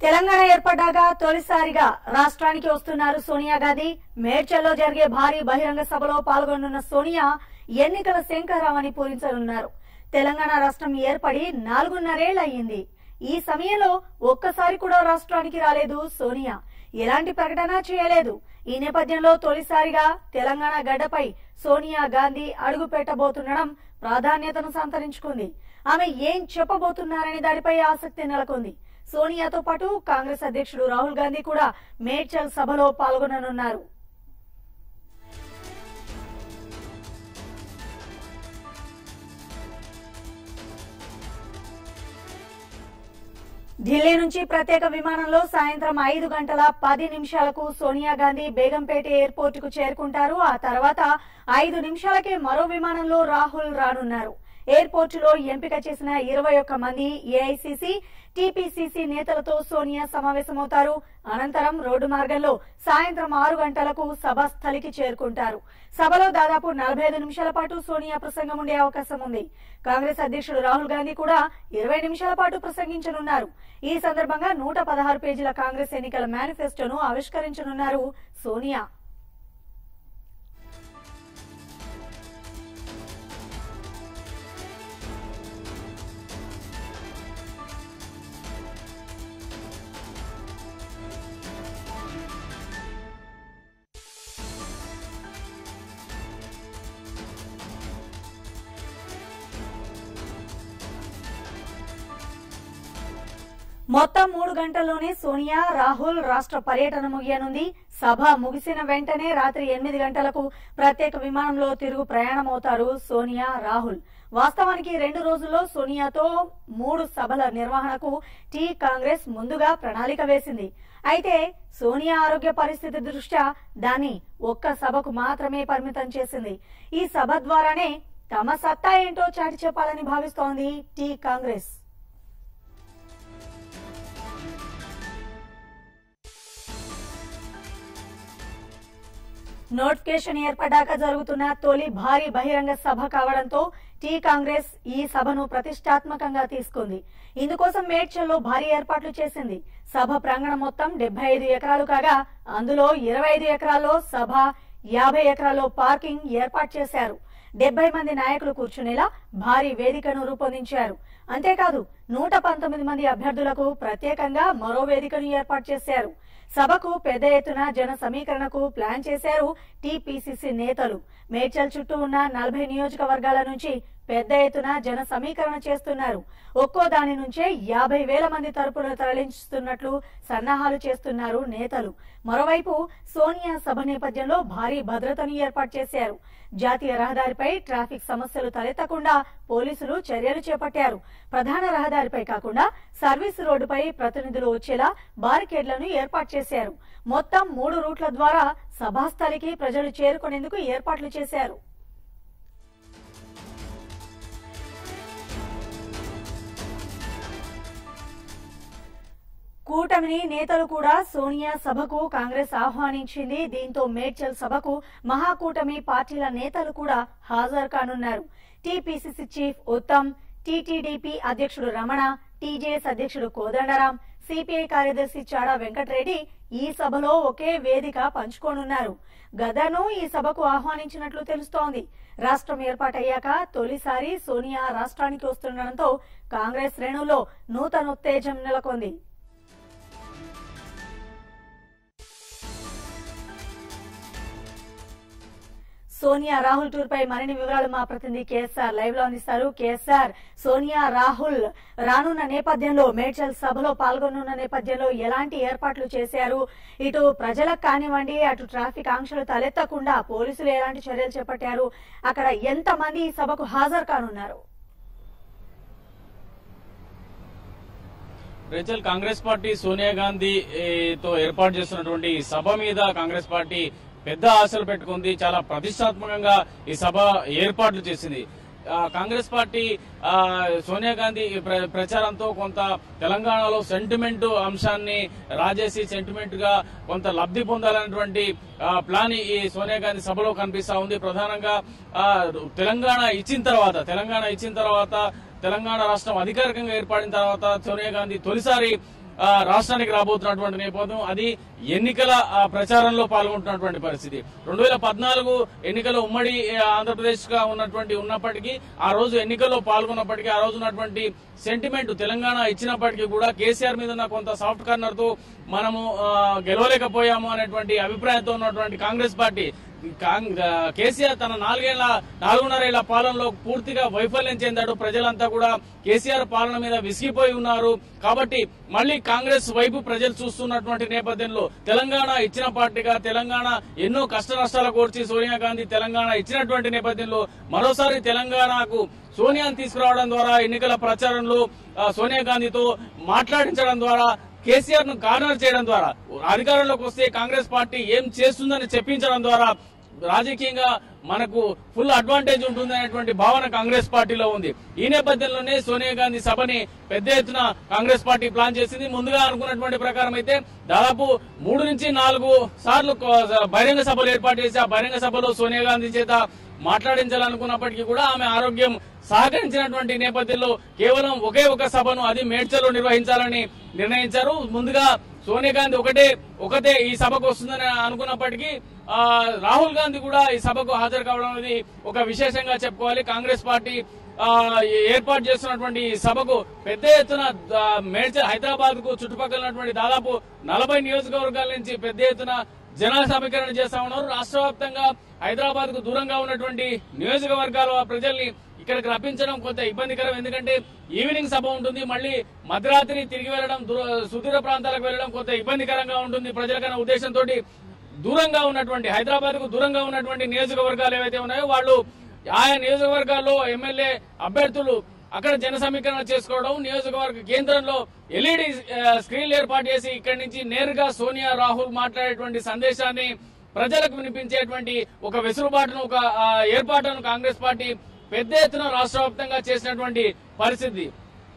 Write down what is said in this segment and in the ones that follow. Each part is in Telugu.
తెలంగాణ ఏర్పడ్డాక తొలిసారిగా రాష్ట్రానికి వస్తున్నారు సోనియా గాంధీ మేడ్చల్లో జరిగే భారీ బహిరంగ సభలో పాల్గొనున్న సోనియా ఎన్నికల శంకరామని పూరించనున్నారు తెలంగాణ రాష్ట్రం ఏర్పడి నాలుగున్నరేళ్లు అయ్యింది ఈ సమయంలో ఒక్కసారి కూడా రాష్ట్రానికి రాలేదు సోనియా ఎలాంటి ప్రకటన చేయలేదు ఈ నేపథ్యంలో తొలిసారిగా తెలంగాణ గడ్డపై సోనియా గాంధీ అడుగు పెట్టబోతుండడం ప్రాధాన్యతను సంతరించుకుంది ఆమె ఏం చెప్పబోతున్నారనే దానిపై ఆసక్తి నెలకొంది సోనియాతో పాటు కాంగ్రెస్ అధ్యక్షుడు రాహుల్ గాంధీ కూడా మేడ్చల్ సభలో పాల్గొననున్నారు ఢిల్లీ నుంచి ప్రత్యేక విమానంలో సాయంత్రం ఐదు గంటల పది నిమిషాలకు సోనియా గాంధీ బేగంపేట ఎయిర్పోర్ట్ కు చేరుకుంటారు ఆ తర్వాత ఐదు నిమిషాలకే మరో విమానంలో రాహుల్ రానున్నారు ఎయిర్పోర్ట్ లో ఎంపిక చేసిన ఇరవై ఒక్క మంది ఏఐసిసి టీపీసీసీ నేతలతో సోనియా సమావేశమవుతారు అనంతరం రోడ్డు మార్గంలో సాయంత్రం ఆరు గంటలకు సభ స్థలికి చేరుకుంటారు సభలో దాదాపు నలభై ఐదు నిమిషాల పాటు సోనియా ప్రసంగం ఉండే అవకాశం ఉంది కాంగ్రెస్ అధ్యక్షుడు రాహుల్ గాంధీ కూడా ఇరవై నిమిషాల పాటు ప్రసంగించనున్నారు ఈ సందర్భంగా నూట పదహారు పేజీల కాంగ్రెస్ ఎన్నికల మేనిఫెస్టోను ఆవిష్కరించనున్నారు సోనియా మొత్తం మూడు గంటల్లోనే సోనియా రాహుల్ రాష్ట్ర పర్యటన ముగియనుంది సభ ముగిసిన వెంటనే రాత్రి ఎనిమిది గంటలకు ప్రత్యేక విమానంలో తిరుగు ప్రయాణమవుతారు సోనియా రాహుల్ వాస్తవానికి రెండు రోజుల్లో సోనియాతో మూడు సభల నిర్వహణకు టీ కాంగ్రెస్ ముందుగా ప్రణాళిక వేసింది అయితే సోనియా ఆరోగ్య పరిస్థితి దృష్ట్యా దాన్ని ఒక్క సభకు మాత్రమే పరిమితం చేసింది ఈ సభ ద్వారానే తమ సత్తా ఏంటో చాటి చెప్పాలని భావిస్తోంది టీ కాంగ్రెస్ నోటిఫికేషన్ ఏర్పడ్డాక జరుగుతున్న తొలి భారీ బహిరంగ సభ కావడంతో టీ కాంగ్రెస్ ఈ సభను ప్రతిష్టాత్మకంగా తీసుకుంది ఇందుకోసం మేడ్చల్లో భారీ ఏర్పాట్లు చేసింది సభ ప్రాంగణం మొత్తం డెబ్బై ఐదు ఎకరాలు కాగా అందులో ఇరవై ఐదు ఎకరాల్లో సభ యాభై ఎకరాల్లో పార్కింగ్ ఏర్పాటు చేశారు డెబ్బై మంది నాయకులు కూర్చునేలా భారీ వేదికను రూపొందించారు అంతేకాదు నూట పంతొమ్మిది మంది అభ్యర్థులకు ప్రత్యేకంగా మరో వేదికను ఏర్పాటు చేశారు సభకు పెద్ద ఎత్తున జన సమీకరణకు ప్లాన్ చేశారు టీపీసీసీ నేతలు మేడ్చల్ చుట్టూ ఉన్న నలభై నియోజకవర్గాల నుంచి పెద్ద ఎత్తున జన సమీకరణ చేస్తున్నారు ఒక్కో దాని నుంచే యాభై వేల మంది తరపున తరలించుతున్నట్లు సన్నాహాలు చేస్తున్నారు నేతలు మరోవైపు సోనియా సభ నేపథ్యంలో భారీ భద్రతను ఏర్పాటు చేశారు జాతీయ రహదారిపై ట్రాఫిక్ సమస్యలు తలెత్తకుండా పోలీసులు చర్యలు చేపట్టారు ప్రధాన రహదారిపై కాకుండా సర్వీస్ రోడ్డుపై ప్రతినిధులు వచ్చేలా బారికేడ్లను ఏర్పాటు చేశారు మొత్తం మూడు రూట్ల ద్వారా సభాస్థలికి ప్రజలు చేరుకునేందుకు ఏర్పాట్లు చేశారు కూటమిని నేతలు కూడా సోనియా సభకు కాంగ్రెస్ ఆహ్వానించింది దీంతో మేడ్చల్ సభకు మహాకూటమి పార్టీల నేతలు కూడా హాజరు కానున్నారు టీపీసీసీ చీఫ్ ఉత్తమ్ టీటీడీపీ అధ్యక్షుడు రమణ టీజేఎస్ అధ్యక్షుడు కోదండరాం సిపిఐ కార్యదర్శి చాడా వెంకటరెడ్డి ఈ సభలో ఒకే వేదిక పంచుకోనున్నారు గదను ఈ సభకు ఆహ్వానించినట్లు తెలుస్తోంది రాష్ట్రం ఏర్పాటయ్యాక తొలిసారి సోనియా రాష్ట్రానికి వస్తుండటంతో కాంగ్రెస్ శ్రేణుల్లో నూతన ఉత్తేజం నెలకొంది సోనియా రాహుల్ టూర్ పై మరిన్ని వివరాలు మా ప్రతినిధి కేఎస్ఆర్ లైవ్ లో అందిస్తారు కేఎస్ఆర్ సోనియా రాహుల్ రానున్న నేపథ్యంలో మేడ్చల్ సభలో పాల్గొనున్న నేపథ్యంలో ఎలాంటి ఏర్పాట్లు చేశారు ఇటు ప్రజలకు కానివ్వండి అటు ట్రాఫిక్ ఆంక్షలు తలెత్తకుండా పోలీసులు ఎలాంటి చర్యలు చేపట్టారు అక్కడ ఎంత మంది ఈ సభకు హాజరు కానున్నారు రేచల్ కాంగ్రెస్ పార్టీ సోనియా గాంధీ ఏ, తో ఏర్పాటు చేస్తున్నటువంటి ఈ సభ మీద కాంగ్రెస్ పార్టీ పెద్ద ఆశలు పెట్టుకుంది చాలా ప్రతిష్టాత్మకంగా ఈ సభ ఏర్పాట్లు చేసింది ఆ, కాంగ్రెస్ పార్టీ ఆ, సోనియా గాంధీ ప్ర- ప్రచారంతో కొంత తెలంగాణలో సెంటిమెంట్ అంశాన్ని రాజేసి సెంటిమెంట్ గా కొంత లబ్ధి పొందాలనేటువంటి ఆ, ప్లాన్ ఈ సోనియా గాంధీ సభలో కనిపిస్తా ఉంది ప్రధానంగా ఆ, తెలంగాణ ఇచ్చిన తర్వాత తెలంగాణ ఇచ్చిన తర్వాత తెలంగాణ రాష్ట్రం అధికారికంగా ఏర్పడిన తర్వాత సోనియా గాంధీ తొలిసారి ఆ, రాష్ట్రానికి రాబోతున్నటువంటి నేపథ్యం అది ఎన్నికల ఆ, ప్రచారంలో పాల్గొంటున్నటువంటి పరిస్థితి రెండు వేల పద్నాలుగు ఎన్నికల ఉమ్మడి ఆ, ఆంధ్రప్రదేశ్ గా ఉన్నటువంటి ఉన్నప్పటికీ ఆ రోజు ఎన్నికల్లో పాల్గొన్నప్పటికీ ఆ రోజు ఉన్నటువంటి సెంటిమెంట్ తెలంగాణ ఇచ్చినప్పటికీ కూడా కేసీఆర్ మీద ఉన్న కొంత సాఫ్ట్ కార్నర్ తో మనము ఆ, గెలవలేకపోయాము అనేటువంటి అభిప్రాయంతో ఉన్నటువంటి కాంగ్రెస్ పార్టీ కాంగ్- ఆ, కేసీఆర్ తన నాలుగేళ్ల నాలుగున్నరేళ్ల పాలనలో పూర్తిగా వైఫల్యం చెందాడు ప్రజలంతా కూడా కేసీఆర్ పాలన మీద విసిగిపోయి ఉన్నారు కాబట్టి మళ్ళీ కాంగ్రెస్ వైపు ప్రజలు చూస్తున్నటువంటి నేపథ్యంలో తెలంగాణ ఇచ్చిన పార్టీగా తెలంగాణ ఎన్నో కష్ట నష్టాలు కోర్చి సోనియా గాంధీ తెలంగాణ ఇచ్చినటువంటి నేపథ్యంలో మరోసారి తెలంగాణకు సోనియాను తీసుకురావడం ద్వారా ఎన్నికల ప్రచారంలో ఆ, సోనియా గాంధీతో మాట్లాడించడం ద్వారా కేసీఆర్ ను కార్నర్ చేయడం ద్వారా అధికారంలోకి వస్తే కాంగ్రెస్ పార్టీ ఏం చేస్తుందని చెప్పించడం ద్వారా రాజకీయంగా మనకు ఫుల్ అడ్వాంటేజ్ ఉంటుంది అనేటువంటి భావన కాంగ్రెస్ పార్టీలో ఉంది ఈ నేపథ్యంలోనే సోనియా గాంధీ సభని పెద్ద ఎత్తున కాంగ్రెస్ పార్టీ ప్లాన్ చేసింది ముందుగా అనుకున్నటువంటి ప్రకారం అయితే దాదాపు మూడు నుంచి నాలుగు సార్లు కో- బహిరంగ సభలు ఏర్పాటు చేసి ఆ బహిరంగ సభలో సోనియా గాంధీ చేత మాట్లాడించాలనుకున్నప్పటికీ కూడా ఆమె ఆరోగ్యం సహకరించినటువంటి నేపథ్యంలో కేవలం ఒకే ఒక సభను అది మేడ్చలో నిర్వహించాలని నిర్ణయించారు ముందుగా సోనియా గాంధీ ఒకటే ఒకటే ఈ సభకు వస్తుందని అనుకున్నప్పటికీ ఆ, రాహుల్ గాంధీ కూడా ఈ సభకు హాజరు కావడం అనేది ఒక విశేషంగా చెప్పుకోవాలి కాంగ్రెస్ పార్టీ ఆ, ఏర్పాటు చేస్తున్నటువంటి ఈ సభకు పెద్ద ఎత్తున ఆ, మేడ్చల్ హైదరాబాద్ కు చుట్టుపక్కల ఉన్నటువంటి దాదాపు నలభై నియోజకవర్గాల నుంచి పెద్ద ఎత్తున జనాల సమీకరణ చేస్తా ఉన్నారు రాష్ట్ర వ్యాప్తంగా హైదరాబాద్ కు దూరంగా ఉన్నటువంటి నియోజకవర్గాల ప్రజల్ని ఇక్కడికి రప్పించడం కొంత ఇబ్బందికరం ఎందుకంటే ఈవినింగ్ సభ ఉంటుంది మళ్ళీ మధ్యరాత్రి తిరిగి వెళ్ళడం దూర- సుదూర ప్రాంతాలకు వెళ్ళడం కొంత ఇబ్బందికరంగా ఉంటుంది ప్రజలకన్న ఉద్దేశంతో దూరంగా ఉన్నటువంటి హైదరాబాద్ కు దూరంగా ఉన్నటువంటి నియోజకవర్గాలు ఏవైతే ఉన్నాయో వాళ్ళు ఆయా నియోజకవర్గాల్లో ఎమ్మెల్యే అభ్యర్థులు అక్కడ జన సమీకరణ చేసుకోవడం నియోజకవర్గ కేంద్రంలో ఎల్ఈడి స్క్రీన్లు ఏర్పాటు చేసి ఇక్కడి నుంచి నేరుగా సోనియా రాహుల్ మాట్లాడేటువంటి సందేశాన్ని ప్రజలకు వినిపించేటువంటి ఒక వెసులుబాటును ఒక ఆ, ఏర్పాటును కాంగ్రెస్ పార్టీ పెద్ద ఎత్తున రాష్ట్ర వ్యాప్తంగా చేసినటువంటి పరిస్థితి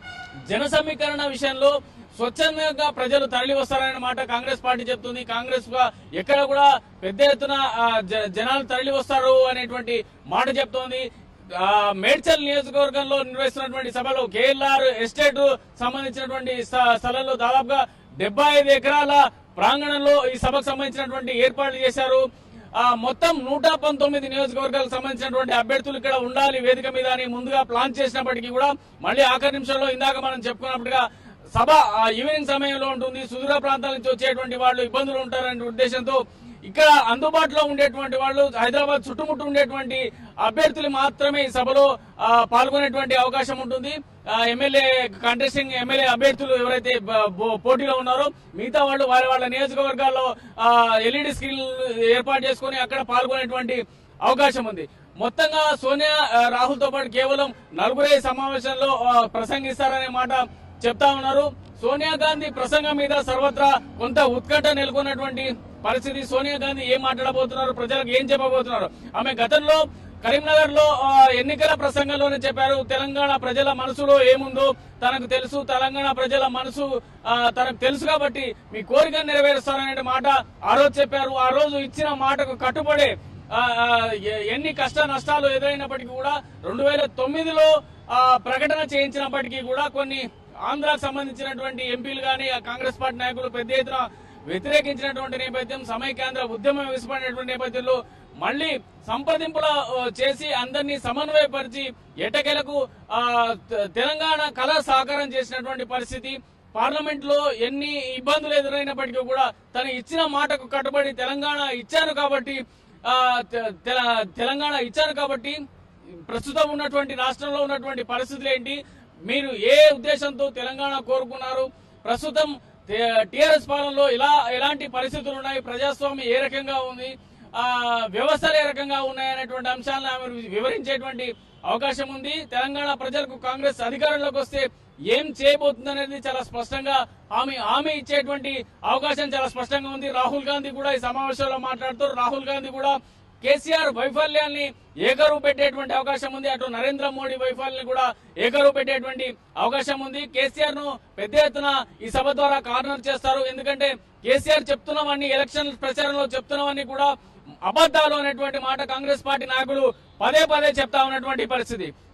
జన సమీకరణ విషయంలో స్వచ్ఛందంగా ప్రజలు తరలి వస్తారనే మాట కాంగ్రెస్ పార్టీ చెప్తుంది కాంగ్రెస్ గా ఎక్కడ కూడా పెద్ద ఎత్తున ఆ, జ- జనాలు తరలి వస్తారు అనేటువంటి మాట చెప్తోంది ఆ, మేడ్చల్ నియోజకవర్గంలో నిర్వహిస్తున్నటువంటి సభలో కేఎల్ఆర్ ఎస్టేట్ సంబంధించినటువంటి స్థ- స్థలంలో దాదాపుగా డెబ్బై ఐదు ఎకరాల ప్రాంగణంలో ఈ సభకు సంబంధించినటువంటి ఏర్పాట్లు చేశారు ఆ మొత్తం నూట పంతొమ్మిది నియోజకవర్గాలకు సంబంధించినటువంటి అభ్యర్థులు ఇక్కడ ఉండాలి వేదిక మీద అని ముందుగా ప్లాన్ చేసినప్పటికీ కూడా మళ్ళీ ఆఖరి నిమిషంలో ఇందాక మనం చెప్పుకున్నట్టుగా సభ ఆ ఈవినింగ్ సమయంలో ఉంటుంది సుదూర ప్రాంతాల నుంచి వచ్చేటువంటి వాళ్ళు ఇబ్బందులు ఉంటారనే ఉద్దేశంతో ఇక్కడ అందుబాటులో ఉండేటువంటి వాళ్ళు హైదరాబాద్ చుట్టుముట్టు ఉండేటువంటి అభ్యర్థులు మాత్రమే ఈ సభలో ఆ, పాల్గొనేటువంటి అవకాశం ఉంటుంది ఆ, ఎమ్మెల్యే కంటెస్టింగ్ ఎమ్మెల్యే అభ్యర్థులు ఎవరైతే బ- బో- పోటీలో ఉన్నారో మిగతా వాళ్ళు వాళ్ళ వాళ్ళ నియోజకవర్గాల్లో ఎల్ఈడి స్క్రీన్ ఏర్పాటు చేసుకుని అక్కడ పాల్గొనేటువంటి అవకాశం ఉంది మొత్తంగా సోనియా ఆ, రాహుల్ తో పాటు కేవలం నలుగురే ఈ సమావేశంలో ఆ, ప్రసంగిస్తారనే మాట చెప్తా ఉన్నారు సోనియా గాంధీ ప్రసంగం మీద సర్వత్రా కొంత ఉత్కంఠ నెలకొన్నటువంటి పరిస్థితి సోనియా గాంధీ ఏం మాట్లాడబోతున్నారు ప్రజలకు ఏం చెప్పబోతున్నారు ఆమె గతంలో కరీంనగర్ లో ఆ, ఎన్నికల ప్రసంగంలోనే చెప్పారు తెలంగాణ ప్రజల మనసులో ఏముందో తనకు తెలుసు తెలంగాణ ప్రజల మనసు ఆ, తనకు తెలుసు కాబట్టి మీ కోరిక నెరవేరుస్తారనే మాట ఆ రోజు చెప్పారు ఆ రోజు ఇచ్చిన మాటకు కట్టుబడే ఆ, ఆ, ఎ- ఎన్ని కష్ట నష్టాలు ఎదురైనప్పటికీ కూడా రెండు వేల తొమ్మిదిలో ఆ, ప్రకటన చేయించినప్పటికీ కూడా కొన్ని ఆంధ్రాకు సంబంధించినటువంటి ఎంపీలు కానీ ఆ కాంగ్రెస్ పార్టీ నాయకులు పెద్ద ఎత్తున వ్యతిరేకించినటువంటి నేపథ్యం సమైక్యాంధ్ర ఉద్యమం విసిపడినటువంటి నేపథ్యంలో మళ్ళీ సంప్రదింపుల ఆ, చేసి అందరినీ సమన్వయపరిచి ఎటకెలకు ఆ, తె- తెలంగాణ కళ సాకారం చేసినటువంటి పరిస్థితి పార్లమెంట్ లో ఎన్ని ఇబ్బందులు ఎదురైనప్పటికీ కూడా తను ఇచ్చిన మాటకు కట్టుబడి తెలంగాణ ఇచ్చారు కాబట్టి ఆ, తె- తెల- తెలంగాణ ఇచ్చారు కాబట్టి ప్రస్తుతం ఉన్నటువంటి రాష్ట్రంలో ఉన్నటువంటి పరిస్థితులు ఏంటి మీరు ఏ ఉద్దేశంతో తెలంగాణ కోరుకున్నారు ప్రస్తుతం టిఆర్ఎస్ పాలనలో ఇలా ఎలాంటి పరిస్థితులు ఉన్నాయి ప్రజాస్వామ్యం ఏ రకంగా ఉంది ఆ వ్యవస్థలు ఏ రకంగా ఉన్నాయనేటువంటి అంశాలను ఆమె వివరించేటువంటి అవకాశం ఉంది తెలంగాణ ప్రజలకు కాంగ్రెస్ అధికారంలోకి వస్తే ఏం చేయబోతుంది అనేది చాలా స్పష్టంగా హామీ హామీ ఇచ్చేటువంటి అవకాశం చాలా స్పష్టంగా ఉంది రాహుల్ గాంధీ కూడా ఈ సమావేశంలో మాట్లాడుతూ రాహుల్ గాంధీ కూడా కేసీఆర్ వైఫల్యాన్ని ఏకరువు పెట్టేటువంటి అవకాశం ఉంది అటు నరేంద్ర మోడీ వైఫల్యాన్ని కూడా ఏకరువు పెట్టేటువంటి అవకాశం ఉంది కేసీఆర్ ను పెద్ద ఎత్తున ఈ సభ ద్వారా కార్నర్ చేస్తారు ఎందుకంటే కేసీఆర్ చెప్తున్నవన్నీ ఎలక్షన్ ప్రచారంలో చెప్తున్నవన్నీ కూడా అబద్దాలు అనేటువంటి మాట కాంగ్రెస్ పార్టీ నాయకులు పదే పదే చెప్తా ఉన్నటువంటి పరిస్థితి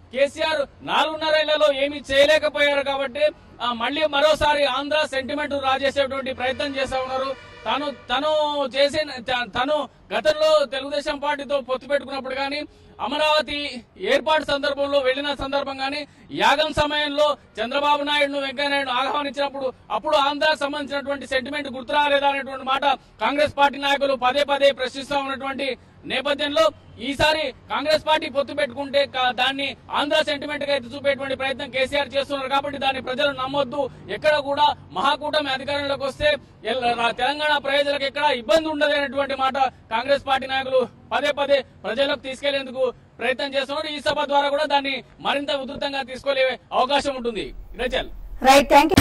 కేసీఆర్ నాలుగున్నరేళ్లలో ఏమీ చేయలేకపోయారు కాబట్టి ఆ, మళ్ళీ మరోసారి ఆంధ్ర సెంటిమెంట్ రాజేసేటువంటి ప్రయత్నం చేస్తా ఉన్నారు తను తను చేసిన త- తను గతంలో తెలుగుదేశం పార్టీతో పొత్తు పెట్టుకున్నప్పుడు కానీ అమరావతి ఏర్పాటు సందర్భంలో వెళ్లిన సందర్భం కానీ యాగం సమయంలో చంద్రబాబు నాయుడును వెంకయ్యనాయుడు ఆహ్వానించినప్పుడు అప్పుడు ఆంధ్రాకు సంబంధించినటువంటి సెంటిమెంట్ గుర్తురాలేదా అనేటువంటి మాట కాంగ్రెస్ పార్టీ నాయకులు పదే పదే ప్రశ్నిస్తా ఉన్నటువంటి నేపథ్యంలో ఈసారి కాంగ్రెస్ పార్టీ పొత్తు పెట్టుకుంటే కా- దాన్ని ఆంధ్ర సెంటిమెంట్ గా ఎత్తి చూపేటువంటి ప్రయత్నం కేసీఆర్ చేస్తున్నారు కాబట్టి దాన్ని ప్రజలు నమ్మొద్దు ఎక్కడ కూడా మహాకూటమి అధికారంలోకి వస్తే ఎల్- రా- తెలంగాణ ప్రజలకు ఎక్కడ ఇబ్బంది ఉండదు అనేటువంటి మాట కాంగ్రెస్ పార్టీ నాయకులు పదే పదే ప్రజలకు తీసుకెళ్లేందుకు ప్రయత్నం చేస్తున్నారు ఈ సభ ద్వారా కూడా దాన్ని మరింత ఉధృతంగా తీసుకోలే అవకాశం ఉంటుంది రచల్ రైట్ థ్యాంక్